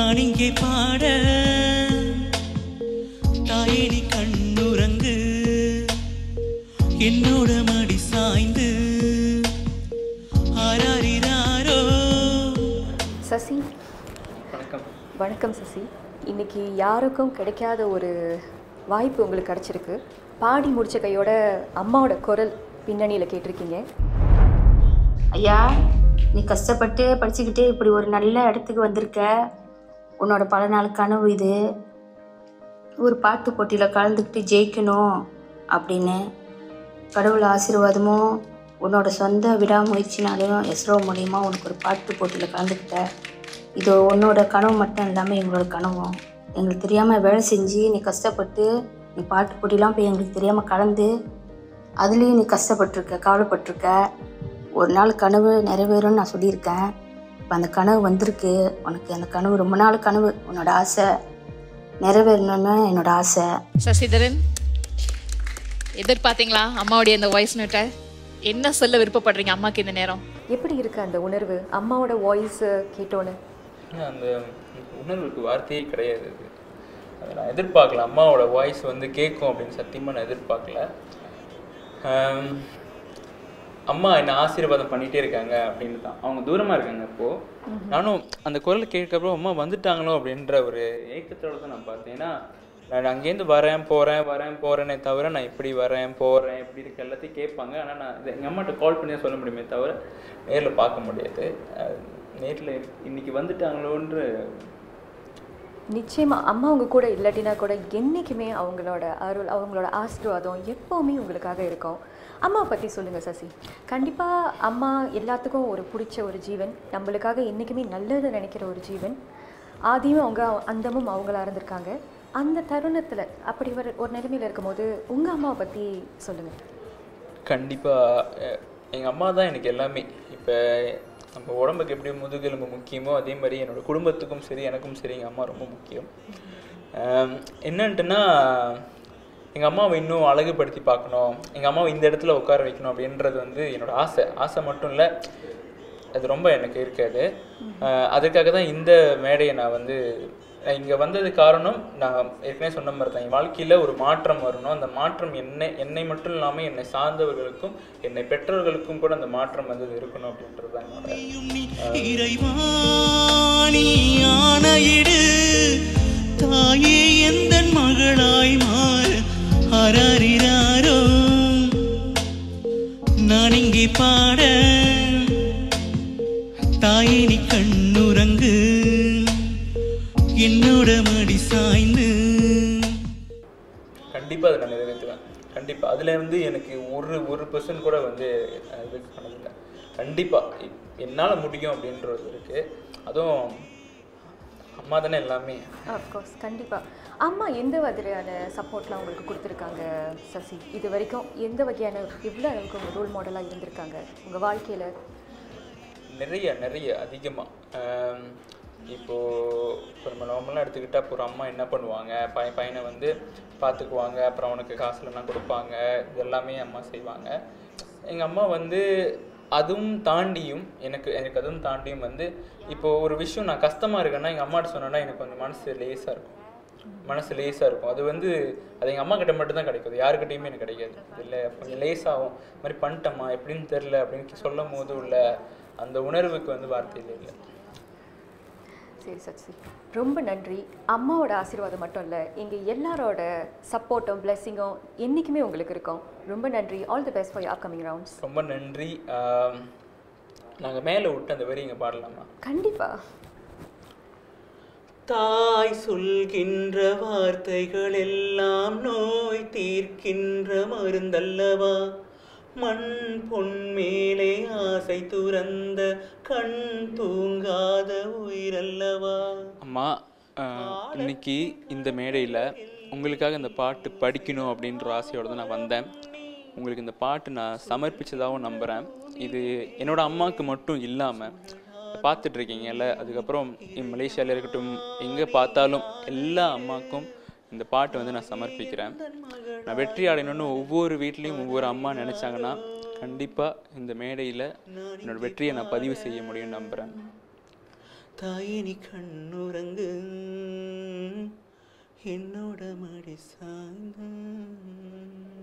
நான் இங்கே பாட தாயே நீ கண்ணுறங்கு என்னோட மடி சாய்ந்து ஆராரிராரோ சசி வணக்கம் வணக்கம் சசி இன்னைக்கு யாருக்கும் கிடைக்காத ஒரு வாய்ப்பு உங்களுக்கு கிடைச்சிருக்கு பாடி முடிச்ச கையோட அம்மாவோட குரல் பின்னணியில் கேட்டிருக்கீங்க ஐயா நீ கஷ்டப்பட்டு படிச்சுக்கிட்டே இப்படி ஒரு நல்ல இடத்துக்கு வந்திருக்க உன்னோட பல நாள் கனவு இது ஒரு பாட்டு போட்டியில் கலந்துக்கிட்டு ஜெயிக்கணும் அப்படின்னு கடவுள் ஆசீர்வாதமும் உன்னோட சொந்த விடாமுயற்சினாலையும் எஸ்ரோ மூலியமா உனக்கு ஒரு பாட்டு போட்டியில் கலந்துக்கிட்ட இது உன்னோட கனவு மட்டும் இல்லாமல் எங்களோட கனவும் எங்களுக்கு தெரியாமல் வேலை செஞ்சு நீ கஷ்டப்பட்டு நீ பாட்டு போட்டிலாம் போய் எங்களுக்கு தெரியாமல் கலந்து அதுலேயும் நீ கஷ்டப்பட்டிருக்க கவலைப்பட்டிருக்க ஒரு நாள் கனவு நிறைவேறும்னு நான் சொல்லியிருக்கேன் இப்போ அந்த கனவு வந்திருக்கு உனக்கு அந்த கனவு ரொம்ப நாள் கனவு உன்னோட ஆசை நிறைவேறணும்னு என்னோட ஆசை சசிதரன் எதிர்பார்த்தீங்களா அம்மாவுடைய அந்த வாய்ஸ் நோட்டை என்ன சொல்ல விருப்பப்படுறீங்க அம்மாக்கு இந்த நேரம் எப்படி இருக்கு அந்த உணர்வு அம்மாவோட வாய்ஸ் கேட்டோன்னு அந்த உணர்வுக்கு வார்த்தையே கிடையாது அது அதை நான் எதிர்பார்க்கல அம்மாவோட வாய்ஸ் வந்து கேட்கும் அப்படின்னு சத்தியமாக நான் எதிர்பார்க்கல ஆம், அம்மா என்னை ஆசீர்வாதம் பண்ணிகிட்டே இருக்காங்க அப்படின்னு தான் அவங்க தூரமாக இருக்காங்க இப்போது நானும் அந்த குரல் கேட்கறப்போ அம்மா வந்துட்டாங்களோ அப்படின்ற ஒரு ஏக்கத்தோட தான் நான் பார்த்தேன் ஏன்னா நான் அங்கேருந்து வரேன் போகிறேன் வரேன் போகிறேனே தவிர நான் இப்படி வரேன் போகிறேன் இப்படி இருக்க எல்லாத்தையும் கேட்பாங்க ஆனால் நான் இது எங்கள் அம்மாட்ட கால் பண்ணி தான் சொல்ல முடியுமே தவிர நேரில் பார்க்க முடியாது நேரில் இன்னைக்கு வந்துட்டாங்களோன்ற நிச்சயமா அம்மா உங்க கூட இல்லாட்டினா கூட என்னைக்குமே அவங்களோட அருள் அவங்களோட ஆசீர்வாதம் எப்பவுமே உங்களுக்காக இருக்கும் அம்மா பற்றி சொல்லுங்க சசி கண்டிப்பா அம்மா எல்லாத்துக்கும் ஒரு பிடிச்ச ஒரு ஜீவன் நம்மளுக்காக என்னைக்குமே நல்லது நினைக்கிற ஒரு ஜீவன் ஆதியும் அவங்க அந்தமும் அவங்களா இருந்திருக்காங்க அந்த தருணத்துல அப்படி ஒரு ஒரு நிலைமையில இருக்கும்போது உங்க அம்மாவை பத்தி சொல்லுங்க கண்டிப்பாக எங்கள் அம்மா தான் எனக்கு எல்லாமே இப்போ நம்ம உடம்புக்கு எப்படி முதுகெலும்பு முக்கியமோ அதே மாதிரி என்னோட குடும்பத்துக்கும் சரி எனக்கும் சரி எங்கள் அம்மா ரொம்ப முக்கியம் ஆம், என்னன்ட்டுன்னா எங்கள் அம்மாவை இன்னும் அழகுபடுத்தி பார்க்கணும் எங்கள் அம்மாவை இந்த இடத்துல உட்கார வைக்கணும் அப்படின்றது வந்து என்னோட ஆசை ஆசை மட்டும் இல்லை அது ரொம்ப எனக்கு இருக்காது ஆஹ் அதுக்காக தான் இந்த மேடையை நான் வந்து நான் இங்கே வந்தது காரணம் நான் ஏற்கனவே சொன்ன மாதிரி தான் என் வாழ்க்கையில் ஒரு மாற்றம் வரணும் அந்த மாற்றம் என்னை என்னை மட்டும் இல்லாமல் என்னை சார்ந்தவர்களுக்கும் என்னை பெற்றவர்களுக்கும் கூட அந்த மாற்றம் வந்து இருக்கணும் அப்படின்றது தான் என்னோட நீ இறைவாணி ஆணையிடு தாயே எந்த மகளாய் மாற ஆராரிராரோ நான் இங்கே பாட தாயே நீ கண்ணுறங்கு என்னோட மடி சாய்ந்து கண்டிப்பாக அதை நான் நிறைவேற்றுவேன் கண்டிப்பாக அதில் வந்து எனக்கு ஒரு ஒரு பர்சன்ட் கூட வந்து நான் இது பண்ணதில்லை கண்டிப்பாக என்னால் முடியும் அப்படின்றது இருக்குது அதுவும் அம்மா தானே எல்லாமே அஃப்கோர்ஸ் கண்டிப்பா அம்மா எந்த மாதிரியான சப்போர்ட்லாம் உங்களுக்கு கொடுத்துருக்காங்க சசி இது வரைக்கும் எந்த வகையான எவ்வளோ அளவுக்கு உங்க ரோல் மாடலாக இருந்திருக்காங்க உங்க வாழ்க்கையில நிறைய நிறைய அதிகமாக இப்போது இப்போ நம்ம நார்மலாக எடுத்துக்கிட்டால் இப்போ ஒரு அம்மா என்ன பண்ணுவாங்க பைய பையனை வந்து பார்த்துக்குவாங்க அப்புறம் அவனுக்கு காசுலலாம் கொடுப்பாங்க இது எல்லாமே அம்மா செய்வாங்க எங்கள் அம்மா வந்து அதுவும் தாண்டியும் எனக்கு எனக்கு அதுவும் தாண்டியும் வந்து இப்போது ஒரு விஷயம் நான் கஷ்டமாக இருக்கேன்னா எங்கள் அம்மாட்ட சொன்னேன்னா எனக்கு கொஞ்சம் மனசு லேசாக இருக்கும் மனசு லேசாக இருக்கும் அது வந்து அது எங்கள் அம்மா கிட்ட மட்டும் தான் கிடைக்கும் அது யாருக்கிட்டையுமே எனக்கு கிடைக்காது இல்லை கொஞ்சம் லேசாகும் இந்த மாதிரி பண்ணிட்டம்மா எப்படின்னு தெரில அப்படின்னு சொல்லும் போது உள்ள அந்த உணர்வுக்கு வந்து வார்த்தையில் இல்லை சரி சச்சி ரொம்ப நன்றி அம்மாவோட ஆசீர்வாதம் மட்டும் இல்லை எங்கள் எல்லாரோட சப்போர்ட்டும் பிளெஸ்ஸிங்கும் என்றைக்குமே உங்களுக்கு இருக்கும் ரொம்ப நன்றி all the best for upcoming rounds ரொம்ப நன்றி நாங்கள் மேலே விட்டு அந்த வரி இங்கே பாடலாமா கண்டிப்பாக தாய் சொல்கின்ற வார்த்தைகள் எல்லாம் நோய் தீர்க்கின்ற மருந்தல்லவா மண் பொன் மேலே ஆசை துறந்த கண் தூங்காத உயிரல்லவா அம்மா ஆஹ், இன்னைக்கு இந்த மேடையில் உங்களுக்காக இந்த பாட்டு படிக்கணும் அப்படின்ற ஆசையோடு தான் நான் வந்தேன் உங்களுக்கு இந்த பாட்டு நான் சமர்ப்பிச்சதாகவும் நம்புகிறேன் இது என்னோட அம்மாவுக்கு மட்டும் இல்லாமல் பார்த்துட்டு இருக்கீங்கல்ல அதுக்கப்புறம் மலேசியாவில் இருக்கட்டும் எங்கே பார்த்தாலும் எல்லா அம்மாக்கும் இந்த பாட்டு வந்து நான் சமர்ப்பிக்கிறேன் நான் வெற்றி அடையணும்னு ஒவ்வொரு வீட்லேயும் ஒவ்வொரு அம்மா நினச்சாங்கன்னா கண்டிப்பாக இந்த மேடையில் என்னோட வெற்றியை நான் பதிவு செய்ய முடியும்னு நம்புகிறேன் தாயினி கண்ணுறங்கு என்னோட மடி சாய்ந்து